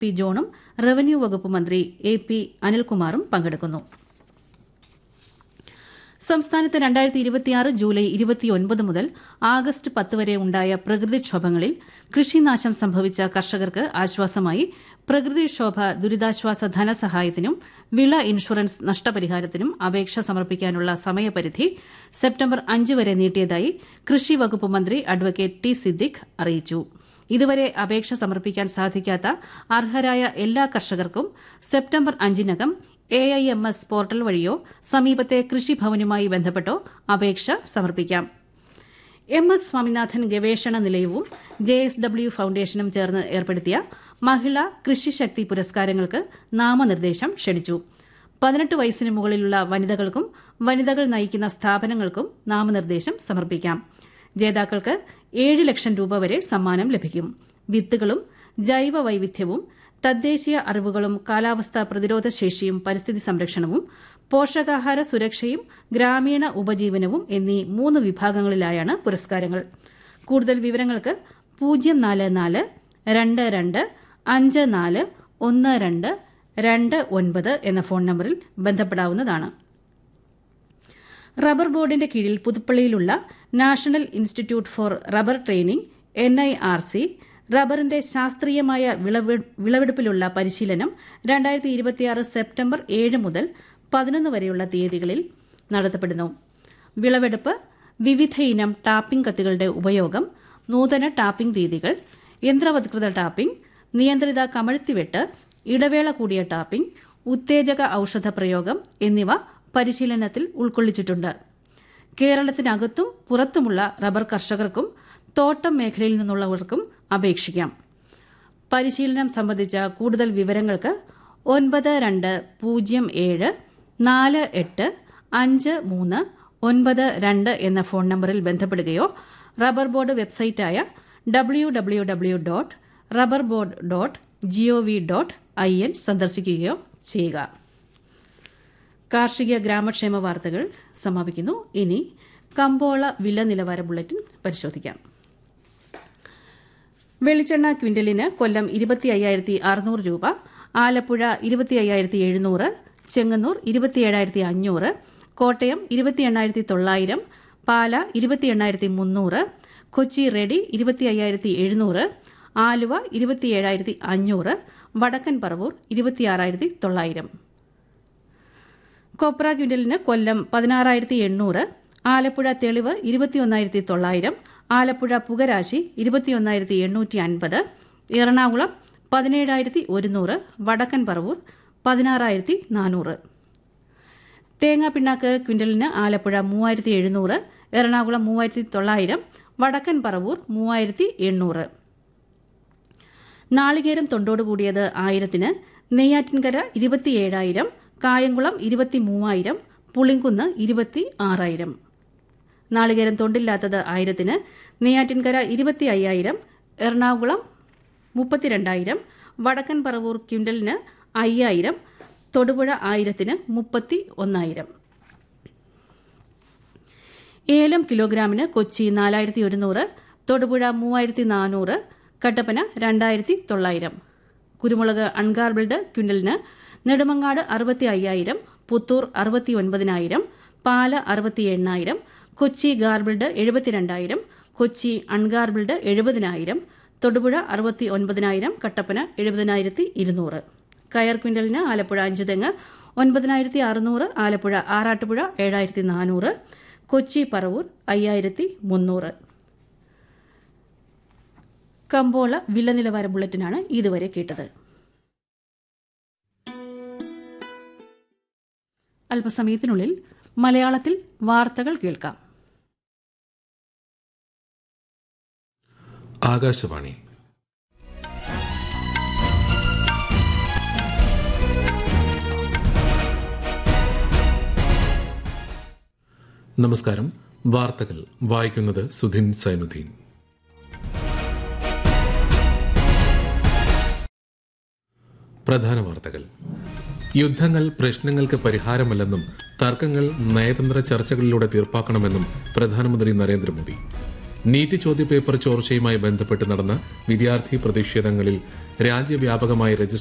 P ജോണും revenue വകുപ്പ് മന്ത്രി A P അനിൽകുമാറും പങ്കെടുക്കുന്നു സംസ്ഥാനത്ത് രണ്ടായിരത്തി ഇരുപത്തിയാറ് ജൂലൈ ഇരുപത്തിയൊൻപത് മുതൽ ആഗസ്റ്റ് പത്ത് വരെ ഉണ്ടായ പ്രകൃതിക്ഷോഭങ്ങളിൽ കൃഷിനാശം സംഭവിച്ച കർഷകർക്ക് ആശ്വാസമായി പ്രകൃതിക്ഷോഭ ദുരിതാശ്വാസ ധനസഹായത്തിനും വിള ഇൻഷുറൻസ് നഷ്ടപരിഹാരത്തിനും അപേക്ഷ സമർപ്പിക്കാനുള്ള സമയപരിധി സെപ്റ്റംബർ അഞ്ച് വരെ നീട്ടിയതായി കൃഷി വകുപ്പ് മന്ത്രി അഡ്വക്കേറ്റ് ടി സിദ്ദിഖ് അറിയിച്ചു ഇതുവരെ അപേക്ഷ സമർപ്പിക്കാൻ സാധിക്കാത്ത അർഹരായ എല്ലാ കർഷകർക്കും സെപ്റ്റംബർ അഞ്ചിനകം A I M S portal വഴിയോ സമീപത്തെ കൃഷിഭവനുമായി ബന്ധപ്പെട്ടോ അപേക്ഷ സമർപ്പിക്കാം എം എസ് സ്വാമിനാഥൻ ഗവേഷണ നിലയവും ജെ എസ് ഡബ്ല്യു ഫൌണ്ടേഷനും ചേർന്ന് ഏർപ്പെടുത്തിയ മഹിളാ കൃഷിശക്തി പുരസ്കാരങ്ങൾക്ക് നാമനിർദ്ദേശം ക്ഷണിച്ചു പതിനെട്ട് വയസ്സിന് മുകളിലുള്ള വനിതകൾക്കും വനിതകൾ നയിക്കുന്ന സ്ഥാപനങ്ങൾക്കും നാമനിർദ്ദേശം സമർപ്പിക്കാം ജേതാക്കൾക്ക് ഏഴ് ലക്ഷം രൂപ വരെ സമ്മാനം ലഭിക്കും വിത്തുകളും ജൈവ വൈവിധ്യവും തദ്ദേശീയ അറിവുകളും കാലാവസ്ഥാ പ്രതിരോധ ശേഷിയും പരിസ്ഥിതി സംരക്ഷണവും പോഷകാഹാര സുരക്ഷയും ഗ്രാമീണ ഉപജീവനവും എന്നീ മൂന്ന് വിഭാഗങ്ങളിലായാണ് പുരസ്കാരങ്ങൾ കൂടുതൽ വിവരങ്ങൾക്ക് പൂജ്യം നാല് നാല് രണ്ട് രണ്ട് അഞ്ച് നാല് ഒന്ന് രണ്ട് രണ്ട് ഒൻപത് എന്ന ഫോൺ നമ്പറിൽ ബന്ധപ്പെടാവുന്നതാണ് റബ്ബർ ബോർഡിന്റെ കീഴിൽ പുതുപ്പള്ളിയിലുള്ള national institute for rubber training N I R C റബ്ബറിന്റെ ശാസ്ത്രീയമായ വിളവെടുപ്പിലുള്ള പരിശീലനം രണ്ടായിരത്തി ഇരുപത്തിയാറ് സെപ്റ്റംബർ ഏഴ് മുതൽ പതിനൊന്ന് വരെയുള്ള തീയതികളിൽ നടത്തപ്പെടുന്നു വിളവെടുപ്പ് വിവിധ ഇനം ടാപ്പിംഗ് കത്തികളുടെ ഉപയോഗം നൂതന ടാപ്പിംഗ് രീതികൾ യന്ത്രവത്കൃത ടാപ്പിംഗ് നിയന്ത്രിത കമഴ്ത്തിവെട്ട് ഇടവേള കൂടിയ ടാപ്പിംഗ് ഉത്തേജക ഔഷധ പ്രയോഗം എന്നിവ പരിശീലനത്തിൽ ഉൾക്കൊള്ളിച്ചിട്ടുണ്ട് കേരളത്തിനകത്തും പുറത്തുമുള്ള റബ്ബർ കർഷകർക്കും തോട്ടം മേഖലയിൽ നിന്നുള്ളവർക്കും അപേക്ഷിക്കാം പരിശീലനം സംബന്ധിച്ച കൂടുതൽ വിവരങ്ങൾക്ക് ഒൻപത് രണ്ട് പൂജ്യം ഏഴ് നാല് എട്ട് അഞ്ച് മൂന്ന് ഒൻപത് രണ്ട് എന്ന ഫോൺ നമ്പറിൽ ബന്ധപ്പെടുകയോ റബ്ബർ ബോർഡ് വെബ്സൈറ്റായ W W W dot rubber board dot GOV dot I N സന്ദർശിക്കുകയോ ചെയ്യുക കാർഷിക ഗ്രാമക്ഷേമ വാർത്തകൾ സമാപിക്കുന്നു ഇനി കമ്പോള വില നിലവാര ബുള്ളറ്റിൻ പരിശോധിക്കാം വെളിച്ചെണ്ണ ക്വിന്റലിന് കൊല്ലം ഇരുപത്തി അയ്യായിരത്തി അറുന്നൂറ് രൂപ ആലപ്പുഴ ഇരുപത്തി അയ്യായിരത്തി എഴുന്നൂറ് ചെങ്ങന്നൂർ ഇരുപത്തിയേഴായിരത്തി അഞ്ഞൂറ് കോട്ടയം ഇരുപത്തി എണ്ണായിരത്തി തൊള്ളായിരം പാല ഇരുപത്തി എണ്ണായിരത്തി മുന്നൂറ് കൊച്ചി റെഡി ഇരുപത്തി അയ്യായിരത്തി എഴുന്നൂറ് ആലുവ ഇരുപത്തിയേഴായിരത്തി അഞ്ഞൂറ് വടക്കൻ പറവൂർ ഇരുപത്തിയാറായിരത്തി തൊള്ളായിരം കൊപ്ര ക്വിന്റലിന് കൊല്ലം പതിനാറായിരത്തി എണ്ണൂറ് ആലപ്പുഴ തെളിവ് ഇരുപത്തിയൊന്നായിരത്തി തൊള്ളായിരം ആലപ്പുഴ പുകരാശി ഇരുപത്തിയൊന്നായിരത്തി എണ്ണൂറ്റി അൻപത് എറണാകുളം പതിനേഴായിരത്തി ഒരുന്നൂറ് വടക്കൻ പറവൂർ പതിനാറായിരത്തി നാനൂറ് തേങ്ങാ പിണ്ണാക്ക് ക്വിന്റലിന് ആലപ്പുഴ മൂവായിരത്തി എഴുന്നൂറ് എറണാകുളം മൂവായിരത്തി തൊള്ളായിരം വടക്കൻ പറവൂർ മൂവായിരത്തി എണ്ണൂറ് നാളികേരം തൊണ്ടോട് കൂടിയത് ആയിരത്തിന് നെയ്യാറ്റിൻകര ഇരുപത്തിയേഴായിരം കായംകുളം ഇരുപത്തി മൂവായിരം പുളിങ്കുന്ന് ഇരുപത്തി ആറായിരം നാളികേരം തൊണ്ടില്ലാത്തത് ആയിരത്തിന് നെയ്യാറ്റിൻകര ഇരുപത്തി അയ്യായിരം എറണാകുളം മുപ്പത്തിരണ്ടായിരം വടക്കൻ പറവൂർ ക്വിന്റലിന് അയ്യായിരം തൊടുപുഴ ആയിരത്തിന് മുപ്പത്തി ഒന്നായിരം ഏലം കിലോഗ്രാമിന് കൊച്ചി നാലായിരത്തി ഒരുന്നൂറ് തൊടുപുഴ മൂവായിരത്തി നാനൂറ് കട്ടപ്പന രണ്ടായിരത്തി തൊള്ളായിരം കുരുമുളക് അൺഗാർബിൾഡ് ക്വിന്റലിന് നെടുമങ്ങാട് അറുപത്തി അയ്യായിരം പുത്തൂർ അറുപത്തി ഒൻപതിനായിരം പാല അറുപത്തി എണ്ണായിരം കൊച്ചി ഗാർബിൾഡ് എഴുപത്തിരണ്ടായിരം കൊച്ചി അൺഗാർബിൾഡ് എഴുപതിനായിരം തൊടുപുഴ അറുപത്തി ഒൻപതിനായിരം കട്ടപ്പന എഴുപതിനായിരത്തി ഇരുന്നൂറ് കയർ ക്വിന്റലിന് ആലപ്പുഴ അഞ്ച് തെങ്ങ് ഒൻപതിനായിരത്തി അറുന്നൂറ് ആലപ്പുഴ ആറാട്ടുപുഴ ഏഴായിരത്തി നാനൂറ് കൊച്ചി പറവൂർ അയ്യായിരത്തി മുന്നൂറ് കമ്പോള വില നിലവാര ബുള്ളറ്റിനാണ് ഇതുവരെ കേട്ടത് അല്പസമയത്തിനുള്ളിൽ മലയാളത്തിൽ വാർത്തകൾ കേൾക്കാം ആകാശവാണി നമസ്കാരം വാർത്തകൾ വായിക്കുന്നത് സുധിൻ സൈനുദ്ദീൻ പ്രധാന വാർത്തകൾ യുദ്ധങ്ങൾ പ്രശ്നങ്ങൾക്ക് പരിഹാരമല്ലെന്നും തർക്കങ്ങൾ നയതന്ത്ര ചർച്ചകളിലൂടെ തീർപ്പാക്കണമെന്നും പ്രധാനമന്ത്രി നരേന്ദ്രമോദി നീറ്റ് ചോദ്യപേപ്പർ ചോർച്ചയുമായി ബന്ധപ്പെട്ട് നടന്ന വിദ്യാർത്ഥി പ്രതിഷേധങ്ങളിൽ രാജ്യവ്യാപകമായി രജിസ്റ്റർ